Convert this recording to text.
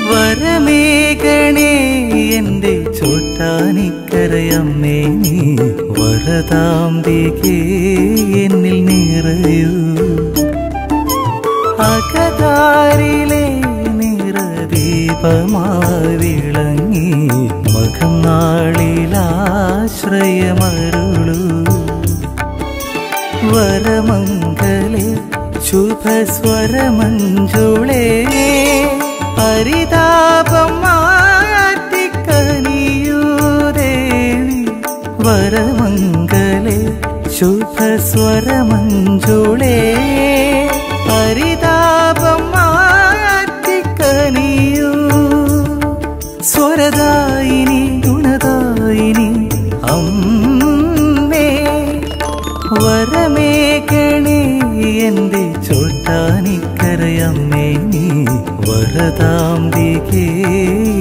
വരമേകണേ എന്റെ ചോറ്റാനിക്കരയമ്മേ നീ വരതാംബികേ എന്നിൽ നിറയൂ അകതാരിലെ നിറദീപമായി വിളങ്ങി മകം നാളിലാശ്രയമരുളൂ വരമംഗളെ ശുഭസ്വരമഞ്ജുളേ പരിതാപം മാറ്റിക്കനിയൂ ദേവി വരമംഗളെ ശുഭസ്വരമഞ്ജുളേ പരിതാപം മാറ്റിക്കനിയൂ സ്വരദായിനി ഗുണദായിനി അമ്മേ വരമേകണേ എന്റെ ചോട്ടാനിക്കരയമ്മേ നീ വരതാംബികേ